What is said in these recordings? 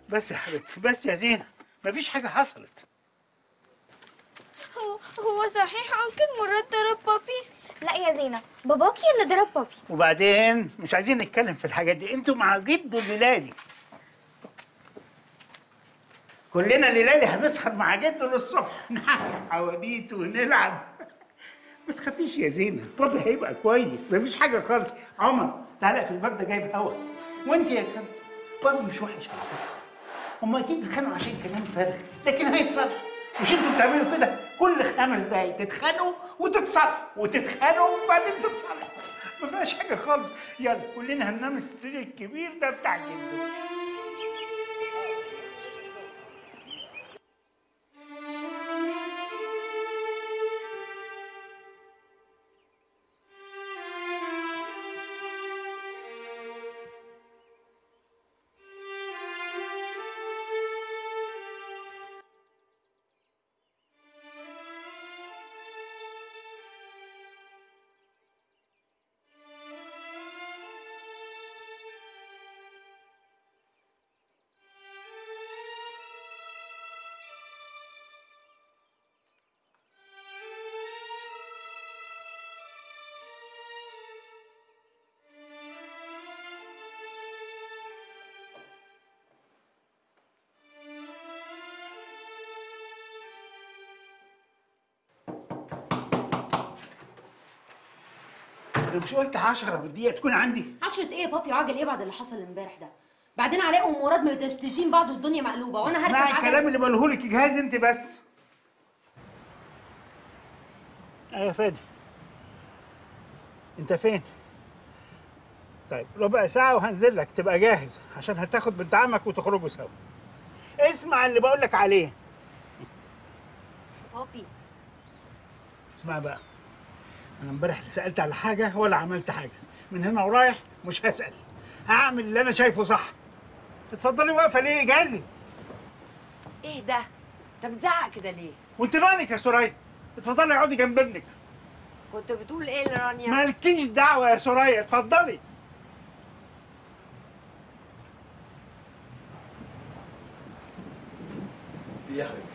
بس يا حبيبتي بس يا زينة مفيش حاجة حصلت هو هو صحيح انكل مراد ضرب بابي لا يا زينة باباكي اللي ضرب بابي وبعدين مش عايزين نتكلم في الحاجات دي انتوا مع جدو الليلة دي كلنا الليلة دي هنسهر مع جدو للصبح نحكي حواديت ونلعب ما تخافيش يا زينة بابي هيبقى كويس مفيش حاجة خالص عمر تعالى في الباب ده جايب هوا وانت يا كرم بابي مش وحش على فكرة هما اكيد اتخانقوا عشان كلام فارغ لكن هيتصالحوا مش انتوا بتعملوا كده كل خمس دقايق تتخانقوا وتتصالحوا وتتخانقوا وبعدين تتصالحوا ما فيهاش حاجه خالص يلا كلنا هننام السرير الكبير ده بتاع جدو انا مش قلت 10 بالدقيقه تكون عندي عشرة ايه يا بابي عاجل ايه بعد اللي حصل امبارح ده بعدين علاء ومراد متشتشين بعض والدنيا مقلوبه وانا هركب اسمعي عجل الكلام اللي بقوله لك جهاز انت بس ايوه يا فادي انت فين طيب ربع ساعة وهنزل لك تبقى جاهز عشان هتاخد بنت عمك وتخرجوا سوا اسمع اللي بقول لك عليه بابي اسمع بقى انا امبارح لا سالت على حاجه ولا عملت حاجه من هنا ورايح مش هسال هعمل اللي انا شايفه صح اتفضلي واقفه ليه جاهزي ايه ده؟ انت بتزعق كده ليه؟ وانت مالك يا سوريا اتفضلي اقعدي جنب ابنك كنت بتقول ايه لرانيا؟ مالكيش دعوه يا سوريا اتفضلي في يا حبيبتي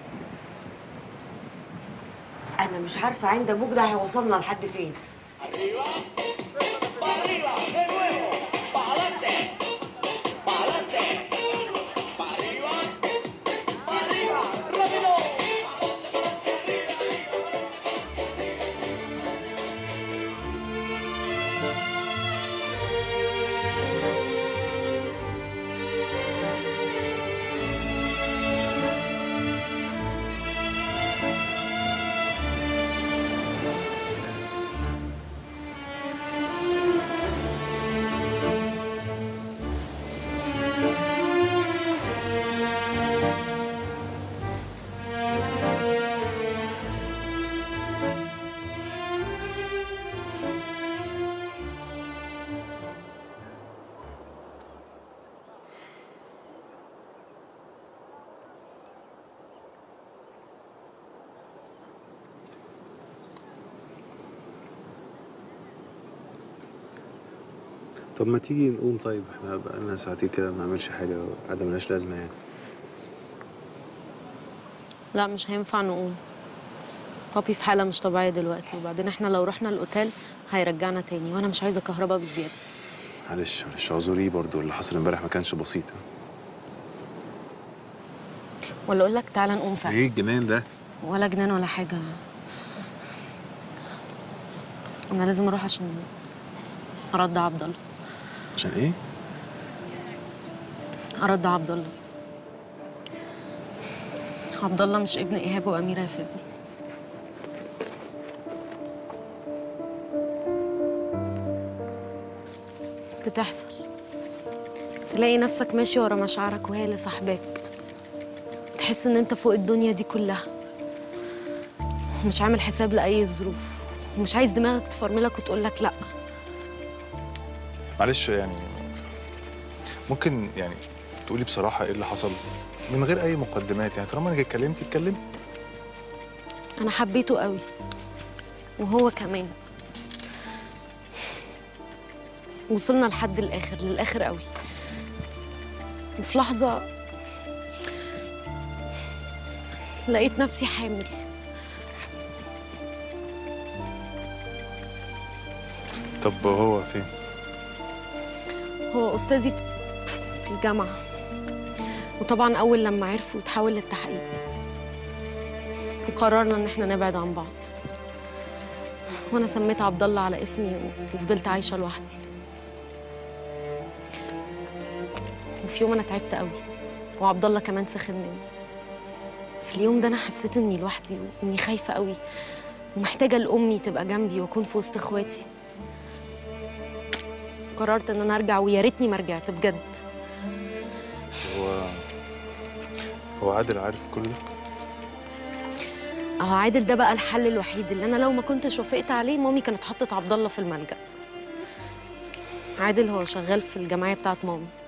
انا مش عارفه عند ابوك ده هيوصلنا لحد فين طب ما تيجي نقوم طيب احنا بقالنا ساعتين كده ما نعملش حاجة قاعدة ملهاش لازمة يعني لا مش هينفع نقوم بابي في حاله مش طبيعيه دلوقتي وبعدين احنا لو رحنا الاوتيل هيرجعنا تاني وانا مش عايزه كهرباء بزياده معلش معلش اعذري برضو اللي حصل امبارح ما كانش بسيط ولا اقول لك تعالى نقوم فعلا ايه الجنان ده؟ ولا جنان ولا حاجه انا لازم اروح عشان ارد عبد الله عشان ايه؟ ارد عبد الله عبد الله مش ابن ايهاب واميره يا فادي بتحصل تلاقي نفسك ماشي ورا مشاعرك وهي اللي سحباك تحس ان انت فوق الدنيا دي كلها مش عامل حساب لاي ظروف ومش عايز دماغك تفرملك وتقولك لا معلش يعني ممكن يعني تقولي بصراحة ايه اللي حصل من غير أي مقدمات يعني طالما انك اتكلمتي اتكلمي انا حبيته قوي وهو كمان وصلنا لحد الاخر للاخر قوي وفي لحظه لقيت نفسي حامل طب هو فين؟ هو أستاذي في في الجامعة وطبعا أول لما عرفوا اتحول للتحقيق وقررنا إن احنا نبعد عن بعض وأنا سميت عبد الله على اسمي وفضلت عايشة لوحدي وفي يوم أنا تعبت قوي وعبد الله كمان سخن مني في اليوم ده أنا حسيت إني لوحدي وإني خايفة قوي ومحتاجة لأمي تبقى جنبي وأكون في وسط إخواتي قررت ان انا ارجع ويا ريتني ما رجعت بجد هو هو عادل عارف كل ده؟ اهو عادل ده بقى الحل الوحيد اللي انا لو ما كنتش وافقت عليه مامي كانت حطت عبد الله في الملجأ عادل هو شغال في الجمعيه بتاعت مامي